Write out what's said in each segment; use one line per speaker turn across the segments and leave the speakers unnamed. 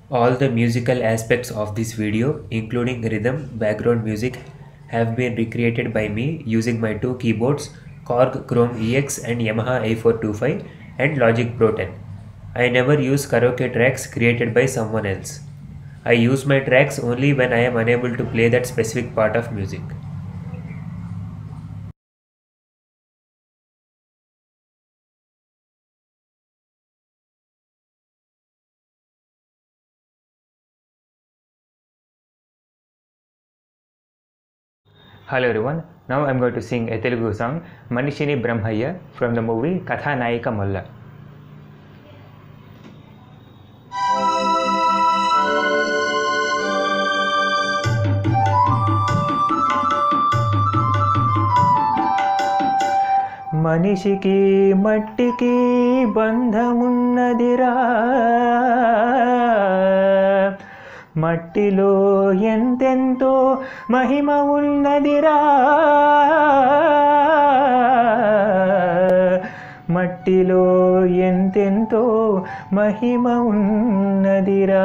All the musical aspects of this video, including rhythm, background music, have been recreated by me using my two keyboards Korg Chrome EX and Yamaha i425 and Logic Pro 10. I never use karaoke tracks created by someone else. I use my tracks only when I am unable to play that specific part of music. Hello everyone, now I'm going to sing a Telugu song Manishini Brahmaya from the movie Katha Nayika Molla. మనిషికి మట్టికి బంధమున్నదిరా మట్టిలో ఎంతెంతో మహిమ ఉన్నదిరా మట్టిలో ఎంతెంతో మహిమ ఉన్నదిరా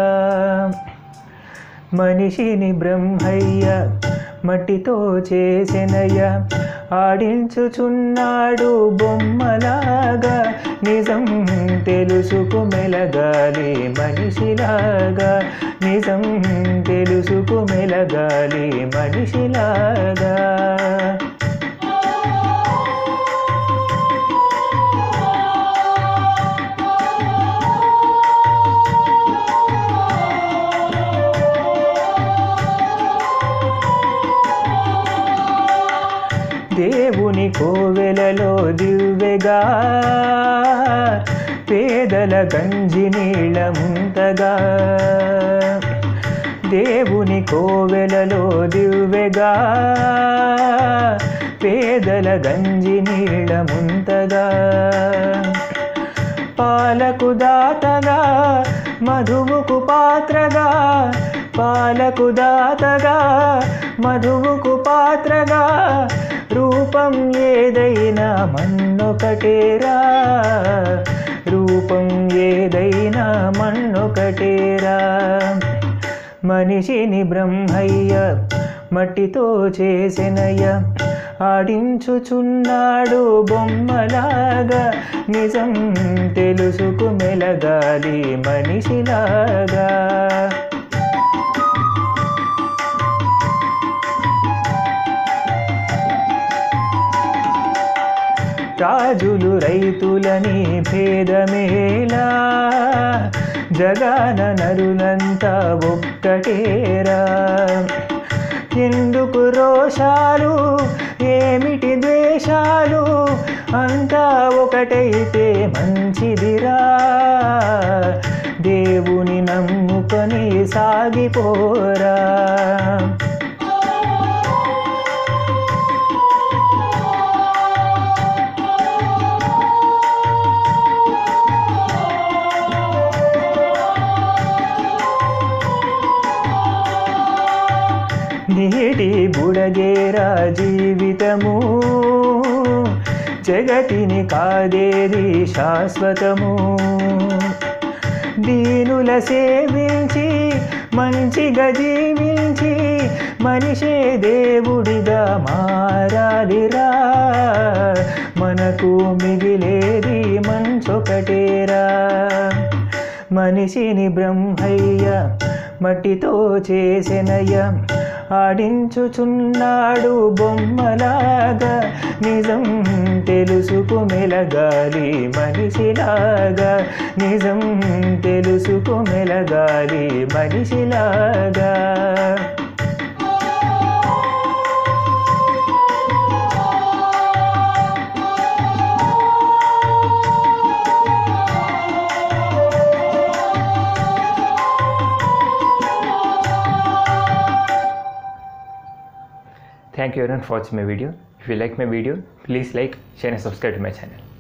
మనిషిని బ్రహ్మయ్య మట్టితో చేసెనయ్య ఆడించుచున్నాడు బొమ్మలాగా నిజం తెలుసుకు మెలగాలి మనిషిలాగా నిజం తెలుసుకు మెలగాలి మనిషిలాగా దేవుని కోవెలలో దివ్వెగా పేదల గంజి నీళ్ళ ముంతగా దేవుని కోవెలలో దివ్వెగా పేదల గంజి నీళ్ళ ముంతగా పాలకు దాతగా మధువుకు పాత్రగా పాలకు దాతగా మధువుకు పాత్రగా రూపం ఏదైనా మన్నొకటేరా రూపం ఏదైనా మన్నొకటేరా మనిషిని బ్రహ్మయ్య మట్టితో చేసెనయ్య ఆడించుచున్నాడు బొమ్మలాగా నిజం తెలుసుకు మెలగాలి మనిషిలాగా రాజులు రైతులని భేదమేలా జగాన నరులంతా ఒక్కటేరా ఎందుకు రోషాలు ఏమిటి ద్వేషాలు అంతా ఒకటైతే మంచిదిరా దేవుని నమ్ముకొని సాగిపోరా నీటి బుడగేరా జీవితము జగతిని కాదేది శాశ్వతము దీనుల సేవించి మంచిగా జీవించి మనిషే దేవుడిగా మారాలిరా మనకు మిగిలేది మంచొకటేరా మనిషిని బ్రహ్మయ్య మట్టితో చేసెనయ్య ఆడించుచున్నాడు బొమ్మలాగా నిజం తెలుసుకు మెలగాలి మనిషిలాగా నిజం తెలుసుకు మెలగాలి మనిషిలాగా Thank you everyone for watching my video. If you like my video, please like, share and subscribe to my channel.